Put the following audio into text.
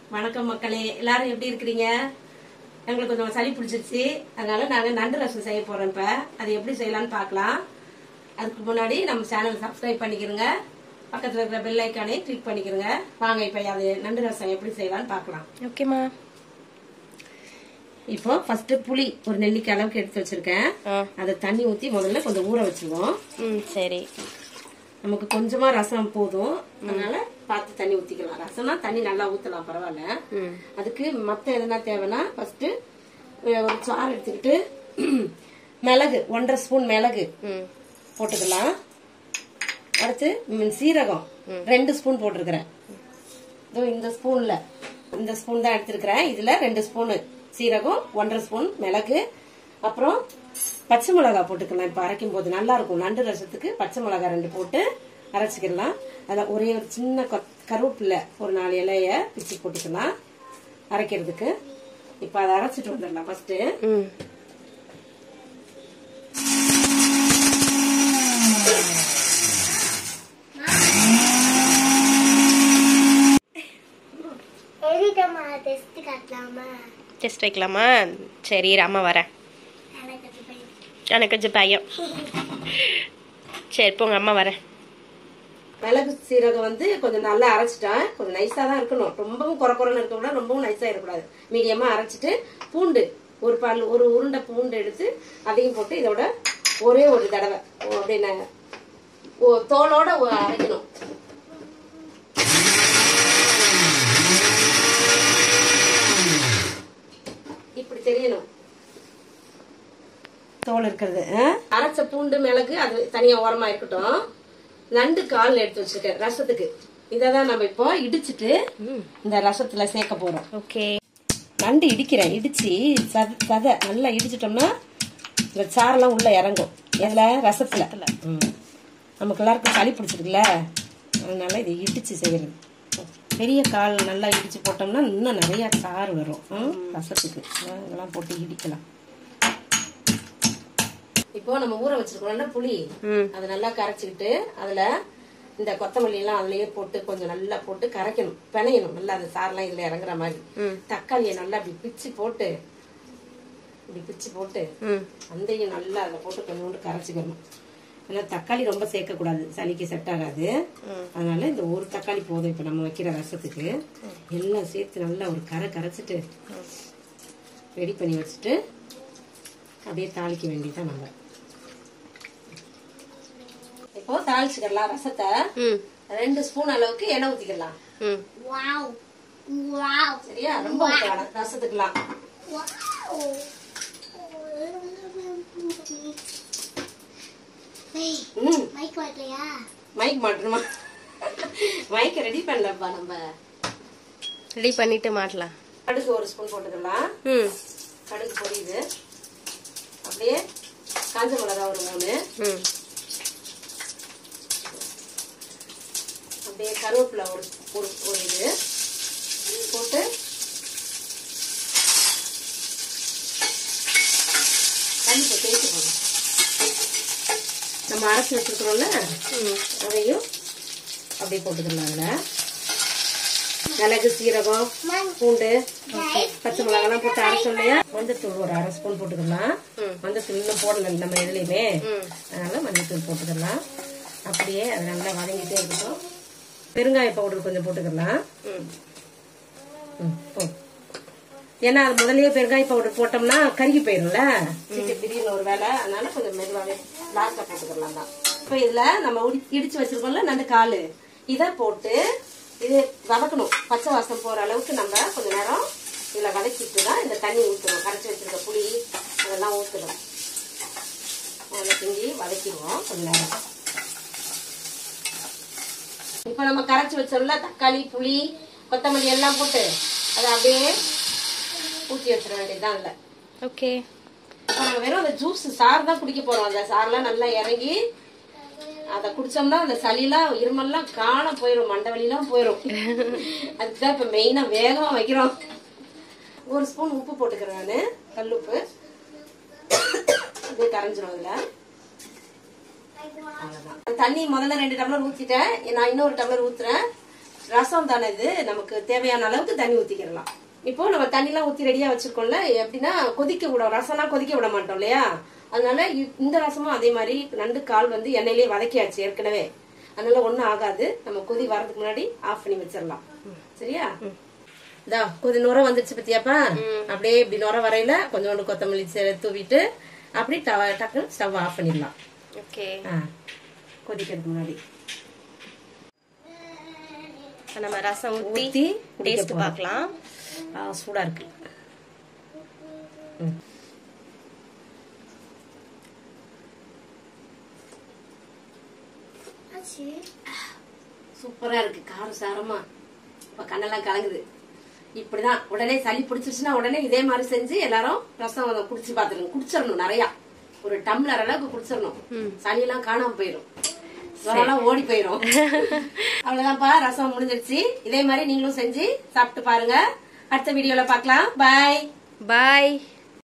வணக்கம் மக்களே எல்லாரும் எப்படி இருக்கிறீங்க எங்களுக்கு கொஞ்சம் சளி பிடிச்சிருச்சு அதனால நாங்க நண்டு ரசம் செய்ய போறோம் இப்ப அது எப்படி செய்யலாம்னு பார்க்கலாம் அதுக்கு முன்னாடி நம்ம சேனல் சப்ஸ்கிரைப் பண்ணிக்கிறோங்க பக்கத்துல இருக்கிற பெல் ஐக்கானே கிளிக் பண்ணிக்கிறோங்க வாங்க இப்ப அது நண்டு ரசம் எப்படி செய்யலாம்னு பார்க்கலாம் ஓகேம்மா இப்போ ஃபர்ஸ்ட் புளி ஒரு நெல்லிக்காய் அளவுக்கு எடுத்து வச்சிருக்கேன் ஆ அதை தண்ணி ஊத்தி முதல்ல கொஞ்சம் ஊற வச்சிருவோம் ம் சரி நமக்கு கொஞ்சமா ரசம் போதும் அதனால பார்த்து தண்ணி ஊத்திக்கலாம் ரசம்னா தண்ணி நல்லா ஊத்தலாம் பரவாயில்ல ம் அதுக்கு மத்த எதுனா தேவைன்னா ஃபர்ஸ்ட் ஒரு சாறு எடுத்துக்கிட்டு மிளகு ஒன்றரை ஸ்பூன் மிளகு ம் போட்டுக்கலாம் அடுத்து ம், சீரகம் ரெண்டு ஸ்பூன் போட்டிருக்கிறேன் இதோ இந்த ஸ்பூன்ல இந்த ஸ்பூன் தான் எடுத்திருக்கிறேன் இதுல ரெண்டு ஸ்பூனு சீரகம் ஒன்றரை ஸ்பூன் மிளகு அப்புறம் பச்சை மிளகா போட்டுக்கலாம் இப்ப அரைக்கும் போது நல்லா இருக்கும் நண்டு ரசத்துக்கு பச்சை மிளகா ரெண்டு போட்டு அரைச்சிக்கலாம் அதில் ஒரே ஒரு சின்ன கொத்- கருவேப்பிலை ஒரு நாலு இலைய பிச்சு போட்டுக்கலாம் அரைக்கிறதுக்கு இப்ப அதை அரைச்சிட்டு வந்துடலாம் ஃபர்ஸ்ட் ம் எதுக்கம்மா டெஸ்ட் காட்டலாமா டெஸ்ட் வைக்கலாமா சரி இரு, அம்மா வரேன் எனக்கு அது பயம். எனக்கு கொஞ்சம் பயம் சரி போங்க அம்மா வரேன் மிளகு சீரகம் வந்து கொஞ்சம் நல்லா அரைச்சிட்டேன் கொஞ்சம் நைஸா தான் இருக்கணும் ரொம்பவும் குறை குறைன்னு இருக்க கூடாது ரொம்பவும் நைஸா இருக்கக்கூடாது மீடியமா அரைச்சிட்டு பூண்டு ஒரு பல் ஒரு உருண்டை பூண்டு எடுத்து அதையும் போட்டு இதோட ஒரே ஒரு தடவை ஓ, அப்படியே ந- ஓ, தோலோட ஒ- அரைக்கணும் இப்படி தெரியணும் தோல் இருக்கிறது ஆ? அரைச்ச பூண்டு மிளகு அது தனியா ஓரமா இருக்கட்டும் நண்டு கால் எடுத்து வச்சிருக்கேன் ரசத்துக்கு இதை தான் நம்ம இப்போ இடிச்சிட்டு இந்த ரசத்துல சேர்க்க போறோம் ஓகே நண்டு இடிக்கிறேன் இடிச்சு சத சதை நல்லா இடிச்சிட்டோம்னா இந்த சாரெல்லாம் உள்ள இறங்கும் எதுல ரசத்துல ம். நமக்கு எல்லாருக்கும் சளி பிடிச்சிருக்குல்ல அதனால இதை இடிச்சு செய்யறது பெரிய கால் நல்லா இடிச்சு போட்டோம்னா இன்னும் நிறைய சாறு வரும் ம், ரசத்துக்கு இதெல்லாம் போட்டு இடிக்கலாம் இப்போ நம்ம ஊற வச்சிருக்கோம்ல புளி ம் அதை நல்லா கரைச்சிக்கிட்டு அதுல இந்த கொத்தமல்லி எல்லாம் அதுலயே போட்டு கொஞ்சம் நல்லா போட்டு கரைக்கணும் பிணையணும் நல்லா அந்த சாரெல்லாம் இதுல இறங்குற மாதிரி தக்காளியை நல்லா இப்படி பிச்சு போட்டு இப்படி பிச்சு போட்டு ம் அந்தையும் நல்லா அதில் போட்டு கொஞ்சோண்டு கரைச்சிக்கணும் ஏன்னா தக்காளி ரொம்ப சேர்க்கக்கூடாது சளிக்கு செட் ஆகாது அதனால இந்த ஒரு தக்காளி போதும் இப்போ நம்ம வைக்கிற ரசத்துக்கு எல்லாம் சேர்த்து நல்லா ஒரு கரை கரைச்சிட்டு ரெடி பண்ணி வச்சுட்டு அப்படியே தாளிக்க வேண்டியதான் நம்ம இப்போ தாளிச்சுக்கலாம் ரசத்தை ம் ரெண்டு ஸ்பூன் அளவுக்கு எண்ணெய் ஊத்திக்கலாம் ம் வாவ் வாவ் சரியா ரொம்ப ஊத்த வேணாம் ரசத்துக்குலாம் வாவ் ஏய், ம் மைக் வரலையா மைக் மாட்டணுமா மைக்கை ரெடி பண்ணலப்பா நம்ம ரெடி பண்ணிட்டு மாட்டலாம் கடுகு ஒரு ஸ்பூன் போட்டுக்கலாம் ம் கடுகு பொரியுது அப்படியே காஞ்ச மிளகா ஒரு மூணு ம் அப்படியே கருவேப்பிலை ஒரு ஒரு ஒரு இது போட்டு தண்ணி இப்போ தேய்ச்சி போகணும் நம்ம அரைச்சி வச்சிருக்கிறோம்ல ம் அதையும் அப்படியே போட்டுக்கலாம் அதில் மிளகு சீரகம் பூண்டு பச்சை மிளகாலாம் போட்டு அரைச்சோம் இல்லையா மஞ்சத்தூள் ஒரு அரை ஸ்பூன் போட்டுக்கலாம் மஞ்சத்தூள் இன்னும் போடல நம்ம எதுலையுமே ம் அதனால மஞ்சத்தூள் போட்டுக்கலாம் அப்படியே அது நல்லா வதங்கிட்டே இருக்கட்டும் பெருங்காய பவுடர் கொஞ்சம் போட்டுக்கலாம் ம் ம், போ. ஏன்னா அது முதல்லயே பெருங்காய பவுடர் போட்டோம்னா கருகி போயிரும்ல சீக்கிரம் திடீர்னு ஒரு வேலை அதனால கொஞ்சம் மெதுவாகவே லாஸ்டா போட்டுக்கலாம் தான் இப்போ இதுல நம்ம உடி- இடிச்சு வச்சிருக்கோம்ல நண்டு காலு இதை போட்டு இது வதக்கணும் பச்சை வாசம் போற அளவுக்கு நம்ம கொஞ்ச நேரம் இதுல வதக்கிட்டு தான் இந்த தண்ணி ஊற்றணும் கரைச்சி வச்சிருக்க புளி அதெல்லாம் ஊற்றணும் அதை கிண்டி வதக்கிடுவோம் கொஞ்ச நேரம் இப்போ நம்ம கரைச்சி வச்சோம்ல தக்காளி புளி கொத்தமல்லி எல்லாம் போட்டு அதை அப்படியே ஊற்றி வச்சிட வேண்டியதுதான் இல்லை ஓகே இப்போ நம்ம வெறும் அந்த ஜூஸ் சாறு தான் குடிக்க போறோம் அந்த சாரெல்லாம் நல்லா இறங்கி அதை குடிச்சோம்னா அந்த சளிலாம் இருமல்லாம் காண போயிடும் மண்டவலிலாம் போயிடும் அதுதான் இப்ப மெயினா வேகமா வைக்கிறோம் ஒரு ஸ்பூன் உப்பு போட்டுக்கிறேன் நானு கல்லுப்பு அப்படியே கரைஞ்சிரும் அதுல அவ்வளவுதான் தண்ணி முதல்ல ரெண்டு டம்ளர் ஊத்திட்டேன் நான் இன்னொரு டம்ளர் ஊத்துறேன் ரசம் தானே இது நமக்கு தேவையான அளவுக்கு தண்ணி ஊத்திக்கிடலாம் இப்போ நம்ம தண்ணிலாம் ஊத்தி ரெடியா வச்சிருக்கோம்ல எப்படின்னா கொதிக்க விட ரசம்லாம் கொதிக்க விட மாட்டோம் இல்லையா அதனால இ- இந்த ரசமும் அதே மாதிரி நண்டு கால் வந்து எண்ணெயிலேயே வதக்கியாச்சு ஏற்கனவே அதனால ஒண்ணும் ஆகாது நம்ம கொதி வரதுக்கு முன்னாடி ஆஃப் பண்ணி வச்சிடலாம் சரியா இதா கொதி நுர வந்துருச்சு பத்தியாப்பா அப்படியே இப்படி நுர வரையில கொஞ்சோண்டு கொத்தமல்லி சே- தூவிட்டு அப்படி டவ டக்குன்னு ஸ்டவ் ஆஃப் பண்ணிடலாம் ஓகே ஆ, கொதிக்கிறதுக்கு முன்னாடி நம்ம ரசம் ஊத்தி ஊத்தி குடிக்க டேஸ்ட் போறோம். பார்க்கலாம் ஆ, சூடா இருக்கு ம். ஆச்சு சூப்பரா இருக்கு காரம் சாரமா இப்ப கண்ணெல்லாம் கலங்குது இப்படிதான் உடனே சளி பிடிச்சிருச்சுன்னா உடனே இதே மாதிரி செஞ்சு எல்லாரும் ரசம் அதை குடிச்சு பாத்துருங்க குடிச்சிடணும் நிறைய ஒரு டம்ளர் அளவுக்கு குடிச்சிடணும் சளி எல்லாம் காணாம போயிரும் ஜுரம்லாம் ஓடி போயிரும் அவ்வளவுதான்ப்பா ரசம் முடிஞ்சிருச்சு இதே மாதிரி நீங்களும் செஞ்சு சாப்பிட்டு பாருங்க அடுத்த வீடியோல பார்க்கலாம் பாய் பாய்